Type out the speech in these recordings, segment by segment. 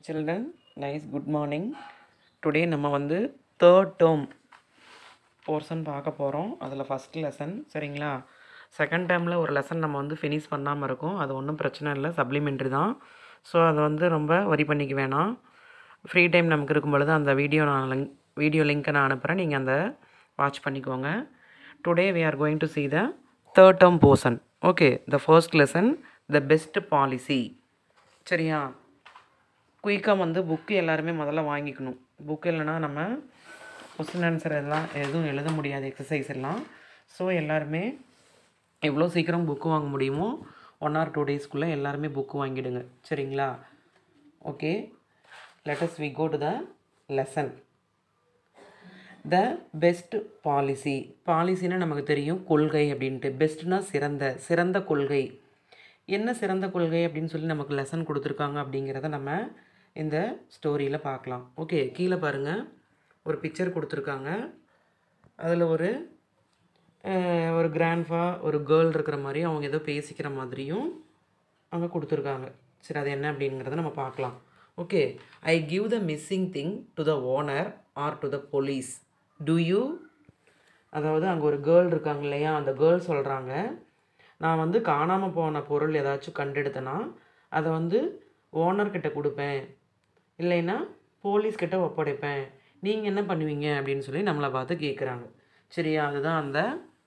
children nice good morning today நம்ம வந்து third term portion பார்க்க போகிறோம் அதில் ஃபஸ்ட் லெசன் சரிங்களா செகண்ட் டேர்மில் ஒரு லெசன் நம்ம வந்து ஃபினிஷ் பண்ணாமல் இருக்கோம் அது ஒன்றும் பிரச்சனை இல்லை சப்ளிமெண்ட்ரி தான் ஸோ அதை வந்து ரொம்ப வரி பண்ணிக்க வேணாம் ஃப்ரீ டைம் நமக்கு இருக்கும் பொழுது அந்த வீடியோ நான் லிங்க் வீடியோ லிங்க்கை நான் அனுப்புகிறேன் நீங்கள் அந்த வாட்ச் பண்ணிக்கோங்க today we are going to see the third term portion okay the first lesson the best policy சரியா குயிக்காக வந்து புக்கு எல்லாருமே முதல்ல வாங்கிக்கணும் புக்கு இல்லைன்னா நம்ம கொஸ்டின் ஆன்சர் எல்லாம் எதுவும் எழுத முடியாது எக்ஸசைஸ் எல்லாம் ஸோ எல்லாருமே எவ்வளோ சீக்கிரம் புக்கு வாங்க முடியுமோ ஒன் ஆர் டூ டேஸ்க்குள்ளே எல்லாருமே புக்கு வாங்கிடுங்க சரிங்களா okay let's we go to the lesson the best policy பாலிசின்னா நமக்கு தெரியும் கொள்கை அப்படின்ட்டு பெஸ்ட்னா சிறந்த சிறந்த கொள்கை என்ன சிறந்த கொள்கை அப்படின்னு சொல்லி நமக்கு லெசன் கொடுத்துருக்காங்க அப்படிங்கிறத நம்ம இந்த ஸ்டோரியில் பார்க்கலாம் ஓகே கீழே பாருங்கள் ஒரு பிக்சர் கொடுத்துருக்காங்க அதில் ஒரு அஹ், ஒரு கிராண்ட்ஃபா ஒரு கேர்ள் இருக்கிற மாதிரி அவங்க ஏதோ பேசிக்கிற மாதிரியும் அங்கே கொடுத்துருக்காங்க சரி அது என்ன அப்படிங்கிறத நம்ம பார்க்கலாம் okay I give the missing thing to the owner or to the police to you அதாவது அங்கே ஒரு கேர்ள் இருக்காங்க இல்லையா அந்த கேர்ள் சொல்கிறாங்க நான் வந்து காணாமல் போன பொருள் ஏதாச்சும் கண்டெடுத்தேன்னா அதை வந்து ஓனர்கிட்ட கொடுப்பேன் இல்லைன்னா போலீஸ் கிட்ட ஒப்படைப்பேன் நீங்கள் என்ன பண்ணுவீங்க அப்படின்னு சொல்லி நம்மளை பார்த்து கேட்குறாங்க சரியா அதுதான் அந்த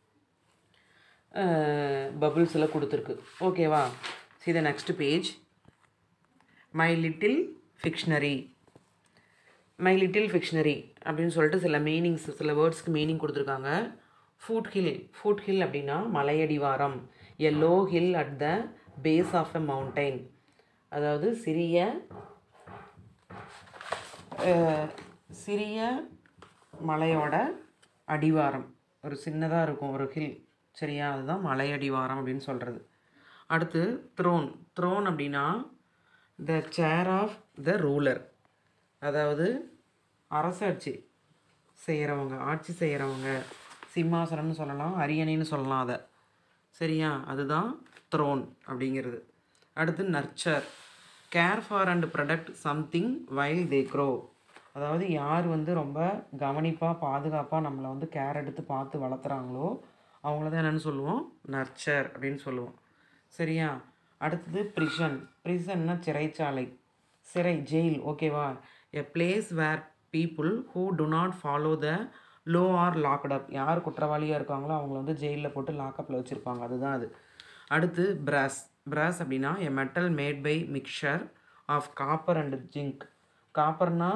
பபுள்ஸில் கொடுத்துருக்கு ஓகேவா see the next page my little dictionary my little dictionary அப்படின்னு சொல்லிட்டு சில மீனிங்ஸ் சில வேர்ட்ஸ்க்கு மீனிங் கொடுத்துருக்காங்க ஃபுட் ஹில் ஃபுட் ஹில் அப்படின்னா மலையடிவாரம் a low hill at the base of a mountain அதாவது சிறிய அஹ், சிறிய மலையோட அடிவாரம் ஒரு சின்னதாக இருக்கும் ஒரு ஹில் சரியா அதுதான் மலையடிவாரம் அப்படின்னு சொல்கிறது அடுத்து த்ரோன் த்ரோன் அப்படின்னா த சேர் ஆஃப் த ரூலர் அதாவது அரசாட்சி செய்கிறவங்க ஆட்சி செய்கிறவங்க சிம்மாசனம்னு சொல்லலாம் அரியணைன்னு சொல்லலாம் அதை சரியா அதுதான் த்ரோன் அப்படிங்கிறது அடுத்து nurture care for and protect something while they grow அதாவது யார் வந்து ரொம்ப கவனிப்பாக பாதுகாப்பாக நம்மளை வந்து கேர் எடுத்து பார்த்து வளர்த்துறாங்களோ அவங்கள தான் என்னென்னு சொல்லுவோம் நர்ச்சர் அப்படின்னு சொல்லுவோம் சரியா அடுத்தது ப்ரிஷன் ப்ரிசன்னா சிறைச்சாலை சிறை ஜெயில் ஓகேவா a place where people who do not follow the law are locked up யார் குற்றவாளியாக இருக்காங்களோ அவங்கள வந்து ஜெயிலில் போட்டு லாக்அப்பில் வச்சுருப்பாங்க அதுதான் அது அடுத்து பிராஸ் பிராஸ் அப்படின்னா a metal made by mixture of copper and zinc காப்பர்னா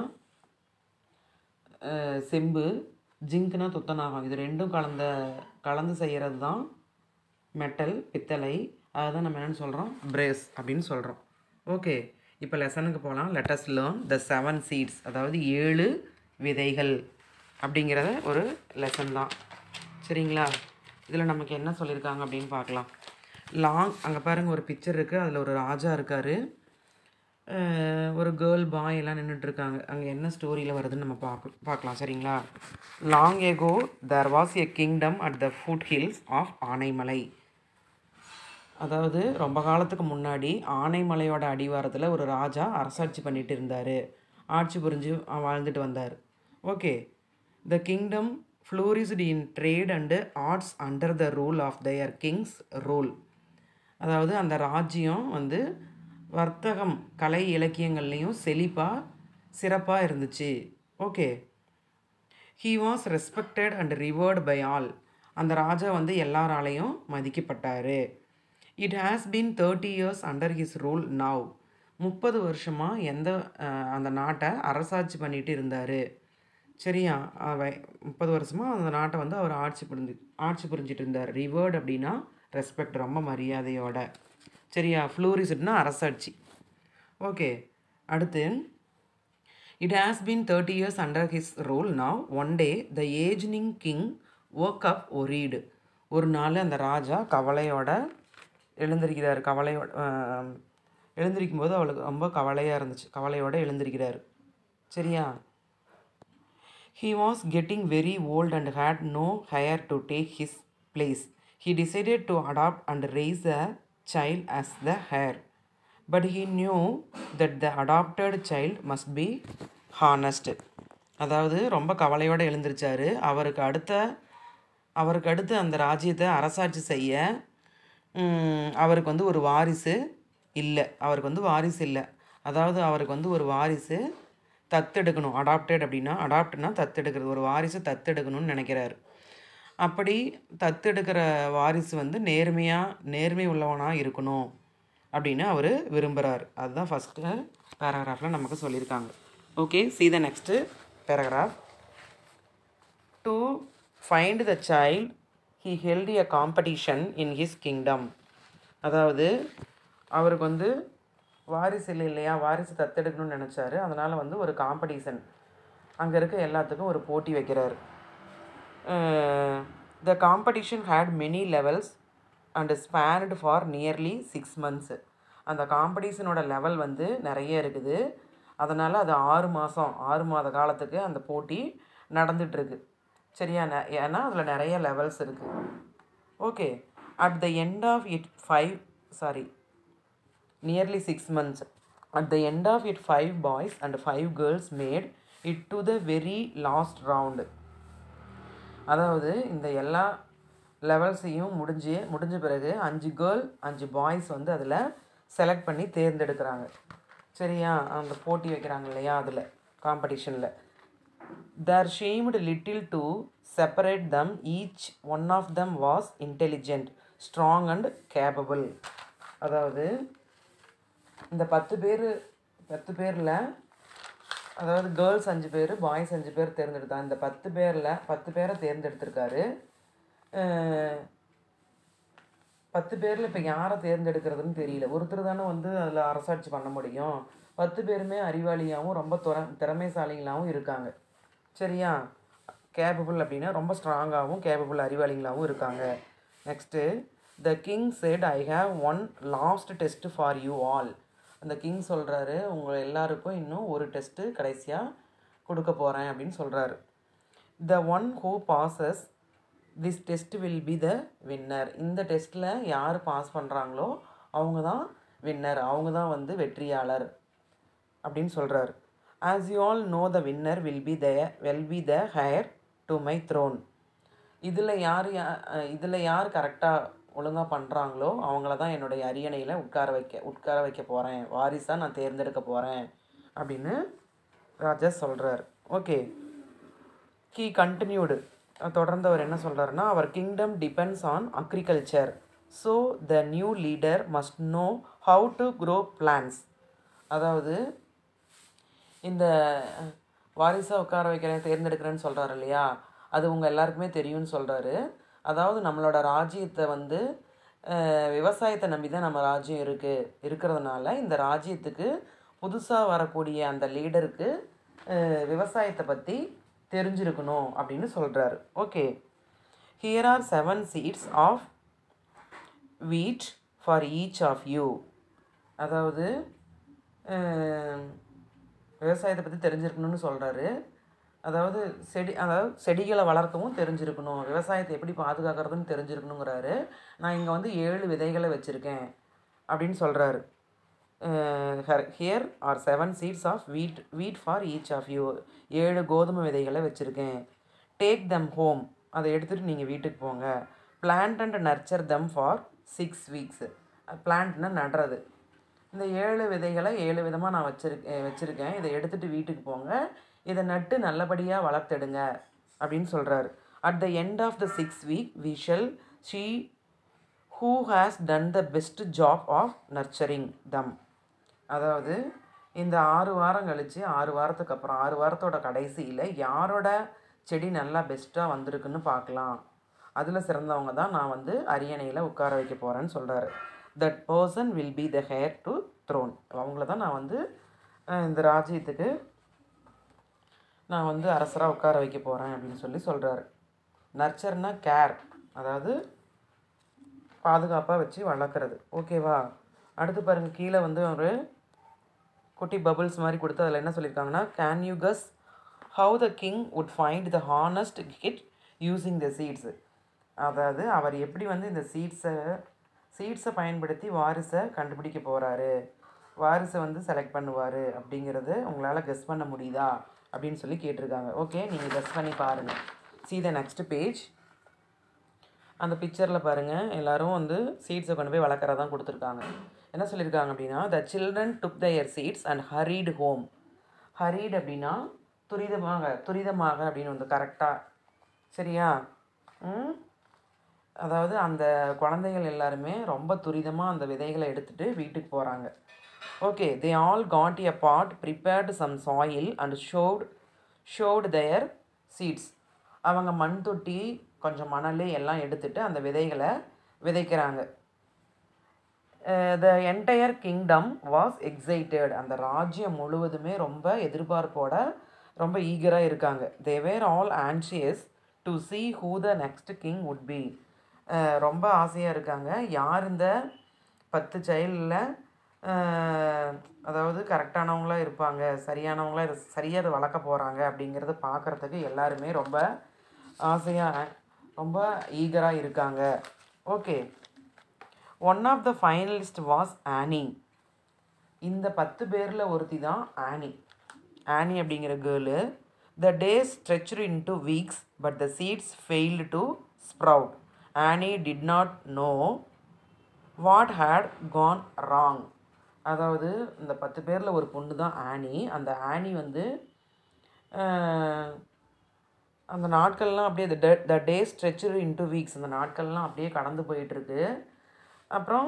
அஹ், செம்பு ஜிங்க்னா துத்தநாகம் இது ரெண்டும் கலந்த கலந்து செய்கிறது தான் மெட்டல் பித்தளை அதுதான் நம்ம என்னென்னு சொல்கிறோம் பிரேஸ் அப்படின்னு சொல்கிறோம் ஓகே இப்போ லெசனுக்கு போகலாம் let's learn the seven seeds அதாவது ஏழு விதைகள் அப்படிங்கிறத ஒரு லெசன் தான் சரிங்களா இதில் நமக்கு என்ன சொல்லியிருக்காங்க அப்படின்னு பார்க்கலாம் லாங் அங்கே பாருங்கள் ஒரு பிக்சர் இருக்குது அதில் ஒரு ராஜா இருக்கார் ஒரு கேர்ள் பாய் எல்லாம் நின்றுட்டு இருக்காங்க அங்கே என்ன ஸ்டோரியில் வருதுன்னு நம்ம பார்க்க பார்க்கலாம் சரிங்களா long ago there was a kingdom at the foot hills of Anaimalai அதாவது ரொம்ப காலத்துக்கு முன்னாடி ஆனைமலையோட அடிவாரத்தில் ஒரு ராஜா அரசாட்சி பண்ணிட்டு இருந்தார் ஆட்சி புரிஞ்சு அஹ், வாழ்ந்துட்டு வந்தார் okay the kingdom flourished in trade and arts under the rule of their kings rule அதாவது அந்த ராஜ்யம் வந்து வர்த்தகம் கலை இலக்கியங்கள்லேயும் செழிப்பாக சிறப்பாக இருந்துச்சு okay he was respected and revered by all அந்த ராஜா வந்து எல்லாராலையும் மதிக்கப்பட்டார் it has been thirty years under his rule now முப்பது வருஷமாக எந்த அஹ், அந்த நாட்டை அரசாட்சி பண்ணிட்டு இருந்தார் சரியா அவ முப்பது வருஷமாக அந்த நாட்டை வந்து அவர் ஆட்சி புரிஞ்சு ஆட்சி புரிஞ்சிட்டு இருந்தார் ரிவர்ட் அப்படின்னா ரெஸ்பெக்ட் ரொம்ப மரியாதையோட சரியா ஃப்ளூரிசிட்னா அரசாட்சி ஓகே அடுத்து it has been thirty years under his rule now one day the ageing king woke up worried ஒரு நாள் அந்த ராஜா கவலையோட எழுந்திருக்கிறார் கவலையோட ஆஹ், எழுந்திருக்கும் போது அவளுக்கு ரொம்ப கவலையாக இருந்துச்சு கவலையோட எழுந்திருக்கிறார் சரியா He was getting very old and had no heir to take his place. He decided to adopt and raise a child as the heir. But he knew that the adopted child must be honest அதாவது ரொம்ப கவலையோடு எழுந்திருச்சாரு அவருக்கு அடுத்த அவருக்கு அடுத்து அந்த ராஜ்யத்தை அரசாட்சி செய்ய ம், அவருக்கு வந்து ஒரு வாரிசு இல்லை அவருக்கு வந்து வாரிசு இல்லை அதாவது அவருக்கு வந்து ஒரு வாரிசு தத்தெடுக்கணும் அடாப்டட் அப்படின்னா அடாப்ட்னா தத்தெடுக்கிறது ஒரு வாரிசு தத்தெடுக்கணும்னு நினைக்கிறாரு அப்படி தத்தெடுக்கிற வாரிசு வந்து நேர்மையாக நேர்மை உள்ளவனாக இருக்கணும் அப்படின்னு அவர் விரும்புகிறார் அதுதான் ஃபஸ்ட்டு பேராகிராஃபில் நமக்கு சொல்லியிருக்காங்க okay see the next paragraph to find the child he held a competition in his kingdom அதாவது அவருக்கு வந்து வாரிசு இல்லை இல்லையா வாரிசு தத்தெடுக்கணும்னு நினச்சாரு அதனால் வந்து ஒரு காம்படிஷன் அங்கே இருக்க எல்லாத்துக்கும் ஒரு போட்டி வைக்கிறாரு the competition had many levels and spanned for nearly six months அந்த காம்படிஷனோட லெவல் வந்து நிறைய இருக்குது அதனால் அது ஆறு மாதம் ஆறு மாத காலத்துக்கு அந்த போட்டி நடந்துகிட்ருக்கு சரியா ந- ஏன்னா அதில் நிறைய லெவல்ஸ் இருக்குது okay at the end of it five sorry nearly six months at the end of it five boys and five girls made it to the very last round அதாவது இந்த எல்லா லெவல்ஸையும் முடிஞ்சு முடிஞ்ச பிறகு அஞ்சு கேர்ள் அஞ்சு பாய்ஸ் வந்து அதில் செலக்ட் பண்ணி தேர்ந்தெடுக்கிறாங்க சரியா அந்த போட்டி வைக்கிறாங்க இல்லையா அதில் காம்படிஷனில் there seemed little to separate them each one of them was intelligent strong and capable அதாவது இந்த பத்து பேர் பத்து பேரில் அதாவது கேர்ள்ஸ் அஞ்சு பேர் பாய்ஸ் அஞ்சு பேர் தேர்ந்தெடுத்தாங்க இந்த பத்து பேரில் பத்து பேரை தேர்ந்தெடுத்திருக்காரு அஹ் பத்து பேரில் இப்போ யாரை தேர்ந்தெடுக்கிறதுன்னு தெரியல ஒருத்தர் தானே வந்து அதில் அரசாட்சி பண்ண முடியும் பத்து பேருமே அறிவாளியாகவும் ரொம்ப துற திறமைசாலிகளாகவும் இருக்காங்க சரியா கேப்பபிள் அப்படின்னா ரொம்ப ஸ்ட்ராங்காகவும் கேப்பபிள் அறிவாளிகளாகவும் இருக்காங்க next the king said I have one last test for you all அந்த கிங் சொல்கிறாரு உங்கள் எல்லாருக்கும் இன்னும் ஒரு டெஸ்ட்டு கடைசியாக கொடுக்க போகிறேன் அப்படின்னு சொல்கிறாரு the one who passes this test will be the winner இந்த டெஸ்ட்டில் யார் பாஸ் பண்ணுறாங்களோ அவங்க தான் வின்னர் அவங்க தான் வந்து வெற்றியாளர் அப்படின்னு சொல்கிறாரு as you all know the winner will be the well be the heir to my throne இதில் யார் இதில் யார் கரெக்டாக ஒழுங்காக பண்ணுறாங்களோ அவங்கள தான் என்னுடைய அரியணையில் உட்கார வைக்க உட்கார வைக்க போகிறேன் வாரிசாக நான் தேர்ந்தெடுக்க போகிறேன் அப்படின்னு ராஜா சொல்கிறார் ஓகே ஹீ கண்டினியூடு தொடர்ந்து அவர் என்ன சொல்கிறாருன்னா அவர் kingdom depends on agriculture so the new leader must know how to grow plants அதாவது இந்த வாரிசாக உட்கார வைக்கிறேன் தேர்ந்தெடுக்கிறேன்னு சொல்கிறாரு இல்லையா அது உங்கள் எல்லாருக்குமே தெரியும்னு சொல்கிறாரு அதாவது நம்மளோட ராஜ்யத்தை வந்து அஹ், விவசாயத்தை நம்பி தான் நம்ம ராஜ்யம் இருக்குது இருக்கிறதுனால இந்த ராஜ்யத்துக்கு புதுசாக வரக்கூடிய அந்த லீடருக்கு விவசாயத்தை பற்றி தெரிஞ்சிருக்கணும் அப்படின்னு சொல்கிறாரு okay here are seven seeds of wheat for each of you அதாவது அஹ், விவசாயத்தை பற்றி தெரிஞ்சிருக்கணும்னு சொல்கிறாரு அதாவது செடி அதாவது செடிகளை வளர்க்கவும் தெரிஞ்சிருக்கணும் விவசாயத்தை எப்படி பாதுகாக்கிறதுன்னு தெரிஞ்சிருக்கணுங்கிறாரு நான் இங்கே வந்து ஏழு விதைகளை வச்சுருக்கேன் அப்படின்னு சொல்கிறாரு here are seven seeds of wheat wheat for each of you ஏழு கோதுமை விதைகளை வச்சுருக்கேன் டேக் தம் ஹோம் அதை எடுத்துகிட்டு நீங்கள் வீட்டுக்கு போங்க plant and nurture them for six weeks பிளான்ட்னா நடுறது இந்த ஏழு விதைகளை ஏழு விதமாக நான் வச்சிருக்கேன் வச்சுருக்கேன் இதை எடுத்துகிட்டு வீட்டுக்கு போங்க இதை நட்டு நல்லபடியாக வளர்த்தெடுங்க அப்படின்னு சொல்கிறாரு at the end of the six week we shall see who has done the best job of nurturing them அதாவது இந்த ஆறு வாரம் கழித்து ஆறு வாரத்துக்கு அப்புறம் ஆறு வாரத்தோட கடைசியில் யாரோட செடி நல்லா பெஸ்ட்டாக வந்திருக்குன்னு பார்க்கலாம் அதில் சிறந்தவங்க தான் நான் வந்து அரியணையில் உட்கார வைக்க போகிறேன்னு சொல்கிறாரு that person will be the heir to throne அவங்கள தான் நான் வந்து அஹ், இந்த ராஜ்யத்துக்கு நான் வந்து அரசராக உட்கார வைக்க போகிறேன் அப்படின்னு சொல்லி சொல்கிறாரு நர்ச்சர்னா கேர் அதாவது பாதுகாப்பாக வச்சு வளர்க்குறது ஓகேவா அடுத்து பாருங்கள் கீழே வந்து ஒரு குட்டி பபிள்ஸ் மாதிரி கொடுத்து அதில் என்ன சொல்லியிருக்காங்கன்னா can you guess how the king would find the honest kid using the seeds அதாவது அவர் எப்படி வந்து இந்த சீட்ஸை சீட்ஸை பயன்படுத்தி வாரிசை கண்டுபிடிக்க போகிறாரு வாரிசை வந்து செலக்ட் பண்ணுவார் அப்படிங்கிறது உங்களால் கெஸ் பண்ண முடியுதா அப்படின்னு சொல்லி கேட்டிருக்காங்க ஓகே நீங்கள் கெஸ் பண்ணி பாருங்கள் see the next பேஜ் அந்த பிக்சரில் பாருங்கள் எல்லாரும் வந்து சீட்ஸை கொண்டு போய் வளர்க்குறதான் கொடுத்துருக்காங்க என்ன சொல்லியிருக்காங்க அப்படின்னா the children took their seeds and hurried home hurried அப்படின்னா துரிதமாக துரிதமாக அப்படின்னு வந்து கரெக்டாக சரியா ம் அதாவது அந்த குழந்தைகள் எல்லாருமே ரொம்ப துரிதமாக அந்த விதைகளை எடுத்துகிட்டு வீட்டுக்கு போகிறாங்க okay they all got a pot prepared some soil and sowed sowed their seeds அவங்க மண் தொட்டி கொஞ்சம் மணல் எல்லாம் எடுத்துட்டு அந்த விதைகளை விதைக்கிறாங்க the entire kingdom was excited அந்த ராஜ்யம் முழுவதுமே ரொம்ப எதிர்பார்ப்போட ரொம்ப ஈகராக இருக்காங்க they were all anxious to see who the next king would be ரொம்ப ஆசையாக இருக்காங்க யார் இந்த பத்து சைல்டில் அதாவது கரெக்டானவங்களா இருப்பாங்க சரியானவங்களா இரு சரியாக அதை வளர்க்க போகிறாங்க அப்படிங்கிறத பார்க்குறதுக்கு எல்லாருமே ரொம்ப ஆசையாக ரொம்ப ஈகராக இருக்காங்க okay one of the finalist was Annie இந்த பத்து பேரில் ஒருத்தி தான் ஆனி ஆனி அப்படிங்கிற girl the days stretched into weeks but the seeds failed to sprout Annie did not know what had gone wrong அதாவது இந்த பத்து பேரில் ஒரு பொண்ணு தான் ஆனி அந்த ஆனி வந்து அஹ், அந்த நாட்கள்லாம் அப்படியே the the day stretch into weeks அந்த நாட்கள்லாம் அப்படியே கடந்து போயிட்டுருக்கு அப்புறம்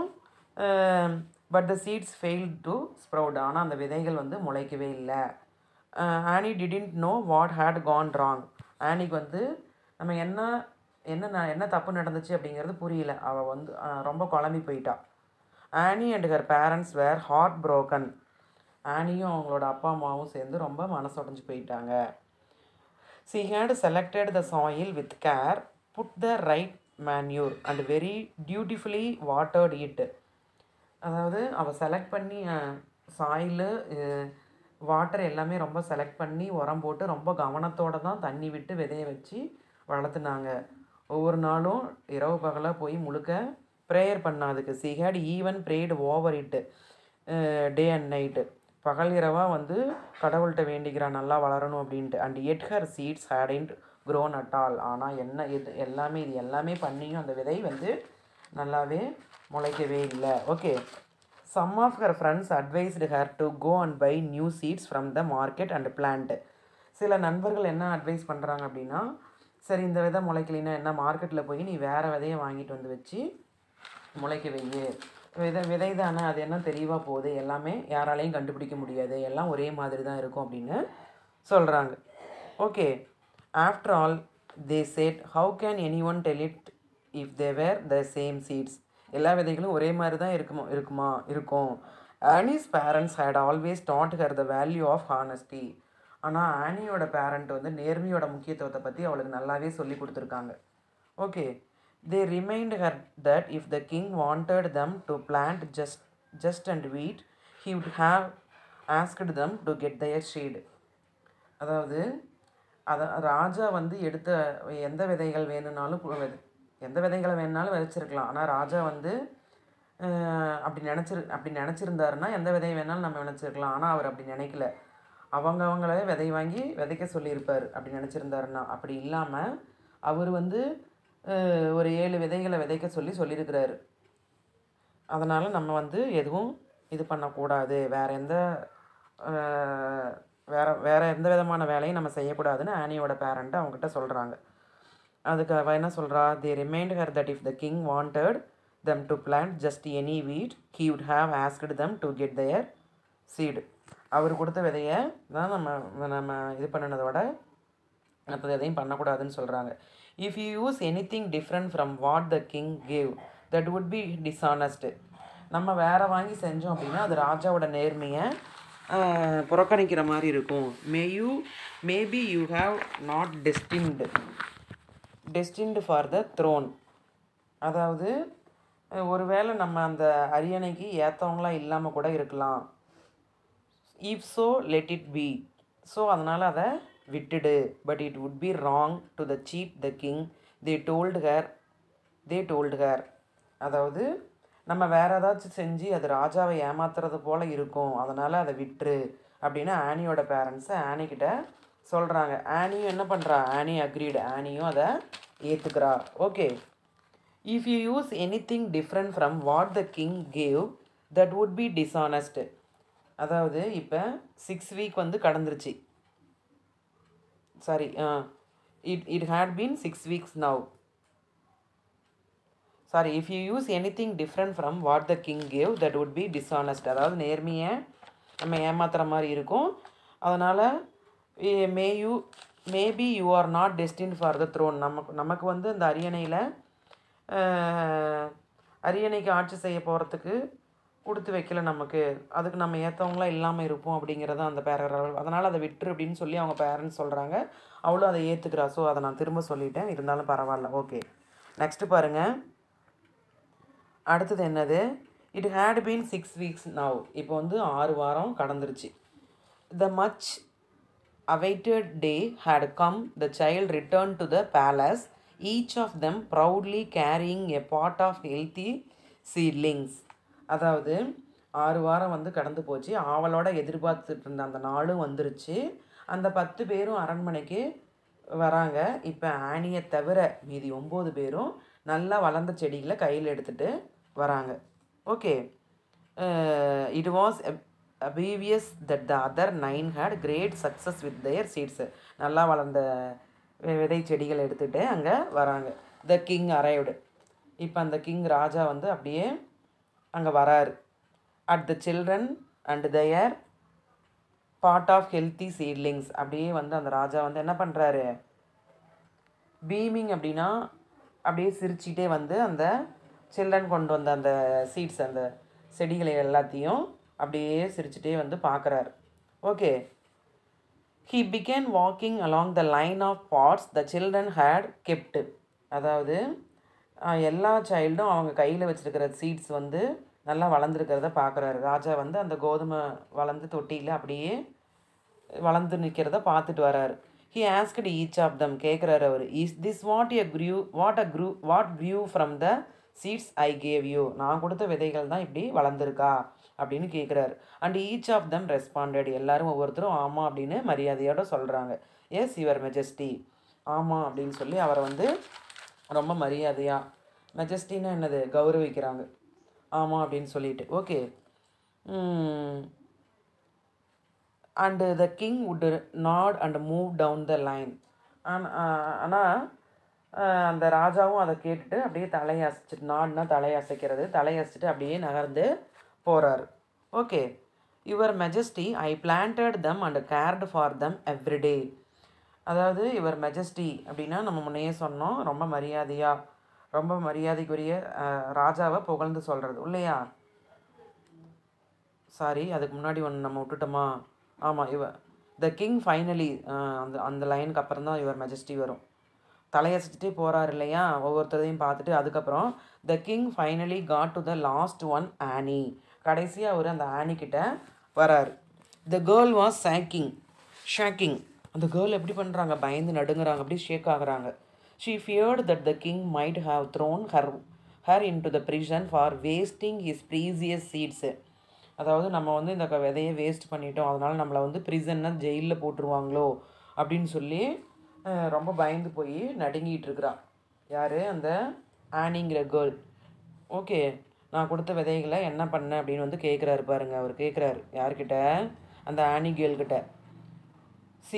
but the seeds fail to sprout ஆனால் அந்த விதைகள் வந்து முளைக்கவே இல்லை Annie didn't know what had gone wrong ஆனிக்கு வந்து நம்ம என்ன என்ன ந- என்ன தப்பு நடந்துச்சு அப்படிங்கிறது புரியல அவள் வந்து அஹ், ரொம்ப குழம்பி போயிட்டா Annie and her parents were heart broken ஆனியும் அவங்களோட அப்பா அம்மாவும் சேர்ந்து ரொம்ப மனசுடைஞ்சு போயிட்டாங்க she had selected the soil with care put the right manure and very dutifully watered it அதாவது அவள் செலக்ட் பண்ணி சாயிலு வாட்டர் எல்லாமே ரொம்ப செலக்ட் பண்ணி உரம் போட்டு ரொம்ப கவனத்தோட தான் தண்ணி விட்டு விதைய வச்சு வளர்த்துனாங்க ஒவ்வொரு நாளும் இரவு பகலாக போய் முழுக்க ப்ரேயர் பண்ணா அதுக்கு she had even prayed over it day and night பகல் இரவாக வந்து கடவுள்கிட்ட வேண்டிக்கிறா நல்லா வளரணும் அப்படின்ட்டு and yet her seeds hadn't grown at all ஆனால் என்ன இது எல்லாமே இது எல்லாமே பண்ணியும் அந்த விதை வந்து நல்லாவே முளைக்கவே இல்லை okay some of her friends advised her to go and buy new seeds from the market and plant சில நண்பர்கள் என்ன அட்வைஸ் பண்ணுறாங்க அப்படின்னா சரி இந்த விதை முளைக்கலைன்னா என்ன மார்க்கெட்டில் போய் நீ வேறு விதையை வாங்கிட்டு வந்து வச்சு முளைக்க வையு விதை விதை தானே அது என்ன தெளிவாக போகுது எல்லாமே யாராலையும் கண்டுபிடிக்க முடியாது எல்லாம் ஒரே மாதிரி தான் இருக்கும் அப்படின்னு சொல்கிறாங்க okay after all they said how can any one tell it if they were the same seeds எல்லா விதைகளும் ஒரே மாதிரி தான் இருக்குமா இருக்குமா இருக்கும் Annie's parents had always taught her the value of honesty ஆனால் ஆனியோட பேரண்ட் வந்து நேர்மையோட முக்கியத்துவத்தை பற்றி அவளுக்கு நல்லாவே சொல்லி கொடுத்துருக்காங்க okay they remind her that if the king wanted them to plant just just and wheat he would have asked them to get their seed அதாவது அத ராஜா வந்து எடுத்த எந்த விதைகள் வேணும்னாலும் கு- வித- எந்த விதைகளை வேணுனாலும் விதைச்சிருக்கலாம் ஆனால் ராஜா வந்து அஹ், அப்படி நினச்சிரு அப்படி நினச்சிருந்தாருன்னா எந்த விதை வேணாலும் நம்ம விதைச்சிருக்கலாம் ஆனால் அவர் அப்படி நினைக்கல அவங்க அவங்களே விதை வாங்கி விதைக்க சொல்லியிருப்பார் அப்படி நினச்சிருந்தாருன்னா அப்படி இல்லாமல் அவர் வந்து அஹ், ஒரு ஏழு விதைகளை விதைக்க சொல்லி சொல்லியிருக்கிறாரு அதனால் நம்ம வந்து எதுவும் இது பண்ணக்கூடாது வேற எந்த அஹ், வேற வேற எந்த விதமான வேலையும் நம்ம செய்யக்கூடாதுன்னு ஆனியோட பேரண்ட்டு அவங்ககிட்ட சொல்கிறாங்க அதுக்கு அவ என்ன சொல்கிறா they remind her that if the king wanted them to plant just any wheat he would have asked them to get their seed அவர் கொடுத்த விதையை தான் நம்ம நம்ம இது பண்ணினதோட மற்றது எதையும் பண்ணக்கூடாதுன்னு சொல்கிறாங்க if you use any thing different from what the king gave that would be dishonest நம்ம வேற வாங்கி செஞ்சோம் அப்படின்னா அது ராஜாவோட நேர்மையை ஆஹ், புறக்கணிக்கிற மாதிரி இருக்கும் may you maybe you have not destined destined for the throne அதாவது அஹ், ஒருவேளை நம்ம அந்த அரியணைக்கு ஏற்றவங்களா இல்லாமல் கூட இருக்கலாம் if so let it be so அதனால் அதை விட்டுடு but it would be wrong to the seed the king they told her they told her அதாவது நம்ம வேற ஏதாச்சும் செஞ்சு அது ராஜாவை ஏமாத்துறது போல இருக்கும் அதனால் அதை விட்டுரு அப்படின்னு ஆனியோட பேரண்ட்ஸை ஆனிக்கிட்ட சொல்கிறாங்க ஆனியும் என்ன பண்ணுறா ஆனி அக்ரீடு ஆனியும் அதை ஏற்றுக்கிறா okay if you use any thing different from what the king gave that would be dishonest அதாவது இப்போ சிக்ஸ் வீக் வந்து கடந்துருச்சு sorry it it had been six weeks now sorry if you use any thing different from what the king gave that would be dishonest அதாவது நேர்மையை நம்ம ஏமாத்துற மாதிரி இருக்கும் அதனால் may you maybe you are not destined for the throne நமக்கு நமக்கு வந்து இந்த அரியணையில் அரியணைக்கு ஆட்சி செய்ய போகிறதுக்கு கொடுத்து வைக்கல நமக்கு அதுக்கு நம்ம ஏற்றவங்களாம் இல்லாமல் இருப்போம் அப்படிங்கிறத அந்த பேரர் அதனால் அதை விட்டுரு அப்படின்னு சொல்லி அவங்க பேரண்ட்ஸ் சொல்கிறாங்க அவளும் அதை ஏற்றுக்கிறா ஸோ அதை நான் திரும்ப சொல்லிட்டேன் இருந்தாலும் பரவாயில்ல ஓகே நெக்ஸ்ட்டு பாருங்கள் அடுத்தது என்னது it had been six weeks now இப்போ வந்து ஆறு வாரம் கடந்துருச்சு the much awaited day had come, the child returned to the palace, each of them proudly carrying a pot of healthy seedlings. அதாவது ஆறு வாரம் வந்து கடந்து போச்சு ஆவலோட எதிர்பார்த்துட்டு இருந்த அந்த நாளும் வந்துருச்சு அந்த பத்து பேரும் அரண்மனைக்கு வராங்க இப்போ ஆனியை தவிர மீதி ஒம்பது பேரும் நல்லா வளர்ந்த செடிகளை கையில் எடுத்துகிட்டு வராங்க okay it was obvious that the other nine had great success with their seeds நல்லா வளர்ந்த வி- விதை செடிகள் எடுத்துகிட்டு அங்கே வராங்க த கிங் அரைவ்டு இப்போ அந்த கிங் ராஜா வந்து அப்படியே அங்கே வராரு at the children and their part of healthy seedlings அப்படியே வந்து அந்த ராஜா வந்து என்ன பண்ணுறாரு பீமிங் அப்படின்னா அப்படியே சிரிச்சிட்டே வந்து அந்த சில்ட்ரன் கொண்டு வந்த அந்த சீட்ஸ் அந்த செடிகளை எல்லாத்தையும் அப்படியே சிரிச்சிட்டே வந்து பார்க்குறாரு okay he began walking along the line of pots the children had kept அதாவது அஹ், எல்லா சைல்டும் அவங்க கையில் வச்சிருக்கிற சீட்ஸ் வந்து நல்லா வளர்ந்துருக்கிறத பார்க்குறாரு ராஜா வந்து அந்த கோதுமை வளர்ந்து தொட்டியில் அப்படியே வளர்ந்து நிற்கிறத பார்த்துட்டு வராரு he asked each of them கேட்குறாரு அவர் is this what a grew what a grew what grew from the seeds I gave you நான் கொடுத்த விதைகள் தான் இப்படி வளர்ந்துருக்கா அப்படின்னு கேட்குறாரு and each of them responded எல்லாரும் ஒவ்வொருத்தரும் ஆமாம் அப்படின்னு மரியாதையோட சொல்கிறாங்க எஸ் யுவர் மெஜஸ்டி ஆமாம் அப்படின்னு சொல்லி அவரை வந்து ரொம்ப மரியாதையாக மெஜஸ்டின்னா என்னது கௌரவிக்கிறாங்க ஆமாம் அப்படின்னு சொல்லிட்டு okay and the king would not and move down the line ஆனால் அந்த ராஜாவும் அதை கேட்டுட்டு அப்படியே தலையசைச்சிட்டு நாடுனா தலையசைக்கிறது தலையசைச்சிட்டு அப்படியே நகர்ந்து போகிறாரு okay your majesty I planted them and cared for them every day அதாவது இவர் மெஜஸ்டி அப்படின்னா நம்ம முன்னையே சொன்னோம் ரொம்ப மரியாதையாக ரொம்ப மரியாதைக்குரிய அஹ், ராஜாவை புகழ்ந்து சொல்கிறது இல்லையா சாரி அதுக்கு முன்னாடி ஒன்று நம்ம விட்டுட்டோமா ஆமாம் இவ த கிங் ஃபைனலி அந்த அந்த லைனுக்கு அப்புறம் தான் இவர் மெஜஸ்டி வரும் தலையசைச்சிட்டே போகிறார் இல்லையா ஒவ்வொருத்தரையும் பார்த்துட்டு அதுக்கப்புறம் the king finally got to the last one Annie கடைசியாக அவர் அந்த ஆனி கிட்ட வராரு the girl was shaking shaking அந்த கேர்ள் எப்படி பண்ணுறாங்க பயந்து நடுங்குறாங்க அப்படி ஷேக் ஆகுறாங்க she feared that the king might have thrown her her into the prison for wasting his precious seeds அதாவது நம்ம வந்து இந்த க- விதையை வேஸ்ட் பண்ணிட்டோம் அதனால நம்மளை வந்து ப்ரிசன்னா ஜெயிலில் போட்டுருவாங்களோ அப்படின்னு சொல்லி அஹ், ரொம்ப பயந்து போய் நடுங்கிட்டு இருக்கிறா யார் அந்த ஆனிங்கிற கேர்ள் ஓகே நான் கொடுத்த விதைகளை என்ன பண்ண அப்படின்னு வந்து கேட்குறாரு பாருங்க அவர் கேட்குறாரு யார்கிட்ட அந்த ஆனி கேர்ள் கிட்ட she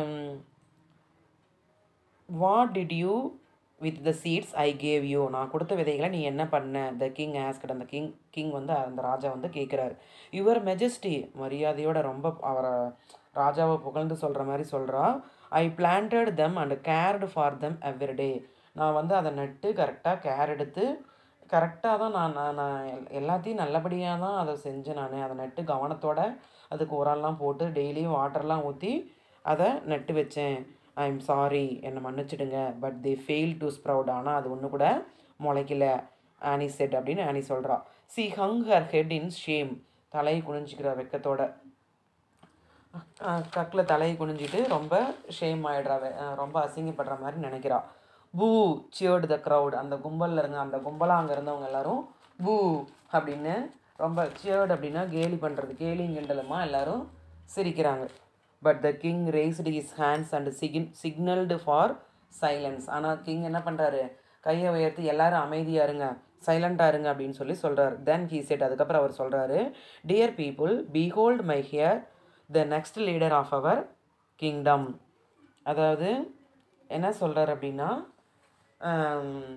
what did you with the seeds I gave you நான் கொடுத்த விதைகளை நீ என்ன பண்ண த கிங் ஆஸ்கட் அந்த கிங் கிங் வந்து அந்த ராஜா வந்து கேட்குறாரு யுவர் மெஜஸ்டி மரியாதையோட ரொம்ப அவரை ராஜாவை புகழ்ந்து சொல்கிற மாதிரி சொல்கிறா I planted them and cared for them every day நான் வந்து அதை நட்டு கரெக்டாக கேர் எடுத்து கரெக்டாக தான் நான் நான் நான் எல்- எல்லாத்தையும் நல்லபடியாக தான் அதை செஞ்சேன் நான் அதை நட்டு கவனத்தோட அதுக்கு உரம்லாம் போட்டு டெய்லியும் வாட்டர்லாம் ஊற்றி அதை நட்டு வச்சேன் ஐ எம் சாரி என்னை மன்னிச்சிடுங்க but they fail to sprout ஆனால் அது ஒன்று கூட முளைக்கல ஆனி செட் அப்படின்னு ஆனி சொல்கிறா she hung her head in shame தலை குனிஞ்சிக்கிற வெக்கத்தோட கக்கில் தலையை குனிஞ்சிட்டு ரொம்ப ஷேம் ஆயிடுறா வெ- அஹ் ரொம்ப அசிங்கப்படுற மாதிரி நினைக்கிறா பூ சியர்டு த க்ரௌட் அந்த கும்பலில் இருங்க அந்த கும்பலாக அங்கே இருந்தவங்க எல்லாரும் பூ அப்படின்னு ரொம்ப சியர்ட் அப்படின்னா கேலி பண்ணுறது கேலி கிண்டலுமா எல்லாரும் சிரிக்கிறாங்க but the king raised his hands and sign signalled for silence ஆனால் கிங் என்ன பண்ணுறாரு கையை உயர்த்தி எல்லாரும் அமைதியாக இருங்க சைலண்டாக இருங்க அப்படின்னு சொல்லி சொல்கிறார் தென் ஹீ செட் அதுக்கப்புறம் அவர் சொல்கிறாரு dear people behold my here the next leader of our kingdom அதாவது என்ன சொல்கிறார் அப்படின்னா ஆம்,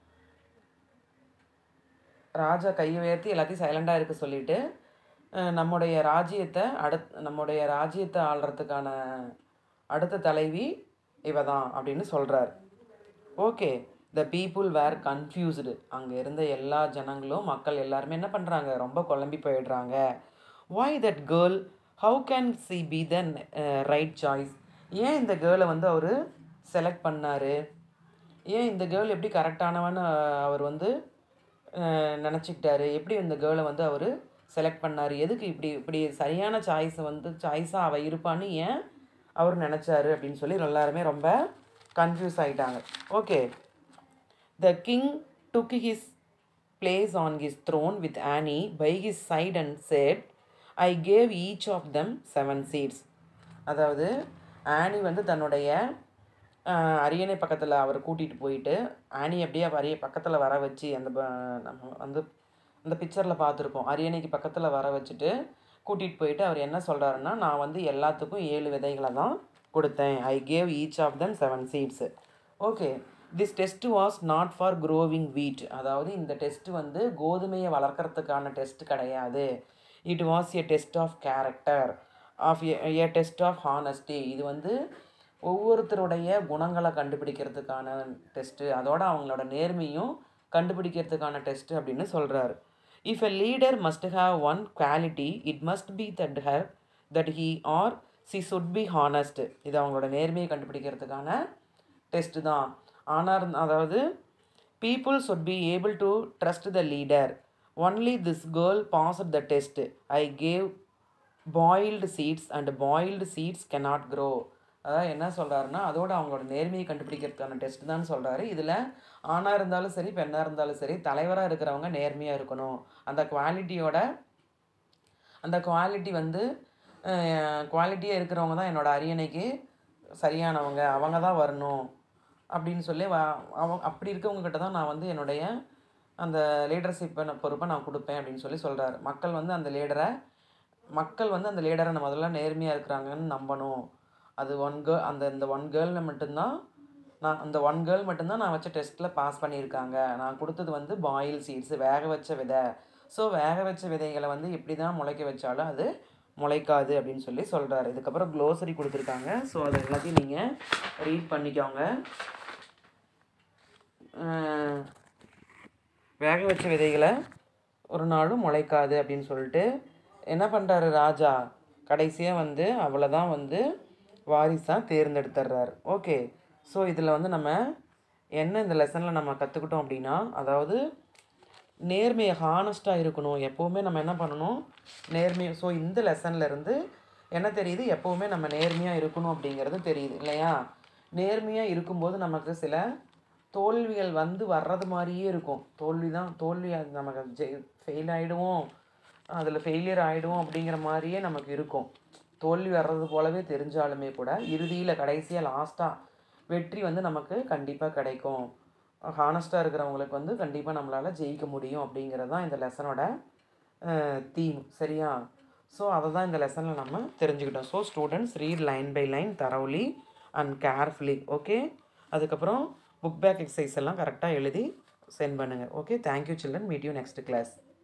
ராஜா கை உயர்த்தி எல்லாத்தையும் சைலண்டாக இருக்க சொல்லிட்டு அஹ், நம்முடைய ராஜ்யத்தை அடுத் நம்முடைய ராஜ்யத்தை ஆள்றதுக்கான அடுத்த தலைவி இவ தான் அப்படின்னு சொல்கிறார் okay the people were confused அங்கே இருந்த எல்லா ஜனங்களும் மக்கள் எல்லாருமே என்ன பண்ணுறாங்க ரொம்ப குழம்பி போயிடுறாங்க why that girl how can she be the right choice ஏன் இந்த கேர்ளை வந்து அவர் செலக்ட் பண்ணார் ஏன் இந்த கேர்ள் எப்படி கரெக்டானவன்னு அவர் வந்து நினச்சிக்கிட்டாரு எப்படி இந்த கேர்ளை வந்து அவர் செலக்ட் பண்ணார் எதுக்கு இப்படி இப்படி சரியான சாய்ஸை வந்து சாய்ஸாக அவள் இருப்பான்னு ஏன் அவர் நினச்சாரு அப்படின்னு சொல்லி எல்லாருமே ரொம்ப கன்ஃபியூஸ் ஆகிட்டாங்க okay The king took his place on his throne with Annie by his side and said, I gave each of them seven seats. அதாவது ஆனி வந்து தன்னுடைய ஆஹ், அரியணை பக்கத்தில் அவர் கூட்டிகிட்டு போயிட்டு ஆனி அப்படியே அரிய பக்கத்தில் வர வச்சு அந்த ப- நம்ம வந்து அந்த பிக்சரில் பார்த்துருப்போம் அரியணைக்கு பக்கத்தில் வர வச்சுட்டு கூட்டிகிட்டு போயிட்டு அவர் என்ன சொல்கிறாருன்னா நான் வந்து எல்லாத்துக்கும் ஏழு விதைகளை தான் கொடுத்தேன் I gave each of them seven seeds okay this test was not for growing wheat அதாவது இந்த டெஸ்ட் வந்து கோதுமையை வளர்க்குறதுக்கான டெஸ்ட் கிடையாது it was a test of character of a test of honesty இது வந்து ஒவ்வொருத்தருடைய குணங்களை கண்டுபிடிக்கிறதுக்கான டெஸ்ட்டு அதோட அவங்களோட நேர்மையும் கண்டுபிடிக்கிறதுக்கான டெஸ்ட் அப்படின்னு சொல்கிறாரு if a leader must have one quality it must be that her that he or she should be honest இது அவங்களோட நேர்மையை கண்டுபிடிக்கிறதுக்கான டெஸ்ட்டு தான் ஆனால் அதாவது people should be able to trust the leader only this girl passed the test i gave boiled seeds and boiled seeds cannot grow அதாவது என்ன சொல்கிறாருன்னா அதோட அவங்களோட நேர்மையை கண்டுபிடிக்கிறதுக்கான டெஸ்ட் தான் சொல்கிறாரு இதில் ஆணாக இருந்தாலும் சரி பெண்ணாக இருந்தாலும் சரி தலைவராக இருக்கிறவங்க நேர்மையாக இருக்கணும் அந்த குவாலிட்டியோட அந்த குவாலிட்டி வந்து குவாலிட்டியாக இருக்கிறவங்க தான் என்னோட அரியணைக்கு சரியானவங்க அவங்க தான் வரணும் அப்படின்னு சொல்லி வ அவங்க அப்படி இருக்கவங்க கிட்ட தான் நான் வந்து என்னுடைய அந்த லீடர்ஷிப்பை பொறுப்பை நான் கொடுப்பேன் அப்படின்னு சொல்லி சொல்கிறாரு மக்கள் வந்து அந்த லீடரை மக்கள் வந்து அந்த லீடரை நம்ம முதல்ல நேர்மையாக இருக்கிறாங்கன்னு நம்பணும் அது ஒன் கேர்ள் அந்த இந்த ஒன் கேர்ளில் மட்டும்தான் நான் அந்த ஒன் கேர்ள் மட்டும்தான் நான் வச்ச டெஸ்ட்டில் பாஸ் பண்ணியிருக்காங்க நான் கொடுத்தது வந்து பாயில் சீட்ஸ் வேக வச்ச விதை ஸோ வேக வச்ச விதைகளை வந்து எப்படி தான் முளைக்க வச்சாலும் அது முளைக்காது அப்படின்னு சொல்லி சொல்கிறாரு இதுக்கப்புறம் க்ளோசரி கொடுத்துருக்காங்க ஸோ அது எல்லாத்தையும் நீங்கள் ரீட் பண்ணிக்கோங்க அஹ் வேக வச்ச விதைகளை ஒரு நாளும் முளைக்காது அப்படின்னு சொல்லிட்டு என்ன பண்ணுறாரு ராஜா கடைசியாக வந்து அவளை தான் வந்து வாரிசாக தேர்ந்தெடுத்துடுறாரு ஓகே ஸோ இதில் வந்து நம்ம என்ன இந்த லெசனில் நம்ம கற்றுக்கிட்டோம் அப்படின்னா அதாவது நேர்மையை ஹானஸ்ட்டாக இருக்கணும் எப்போவுமே நம்ம என்ன பண்ணணும் நேர்மையை ஸோ இந்த லெசன்ல இருந்து என்ன தெரியுது எப்போவுமே நம்ம நேர்மையாக இருக்கணும் அப்படிங்கிறது தெரியுது இல்லையா நேர்மையாக இருக்கும்போது நமக்கு சில தோல்விகள் வந்து வர்றது மாதிரியே இருக்கும் தோல்வி தான் தோல்வி அது நமக்கு ஜெய் ஃபெயில் ஆகிடுவோம் அதில் ஃபெயிலியர் ஆகிடுவோம் அப்படிங்கிற மாதிரியே நமக்கு இருக்கும் தோல்வி வர்றது போலவே தெரிஞ்சாலுமே கூட இறுதியில் கடைசியாக லாஸ்ட்டாக வெற்றி வந்து நமக்கு கண்டிப்பாக கிடைக்கும் ஹானஸ்ட்டாக இருக்கிறவங்களுக்கு வந்து கண்டிப்பாக நம்மளால் ஜெயிக்க முடியும் அப்படிங்கிறது தான் இந்த லெசனோட தீம் சரியா ஸோ அதை தான் இந்த லெசனில் நம்ம தெரிஞ்சுக்கிட்டோம் so students read line by line thoroughly and carefully okay அதுக்கப்புறம் புக் பேக் எக்ஸசைஸ் எல்லாம் கரெக்டாக எழுதி சென்ட் பண்ணுங்கள் okay thank you children meet you next class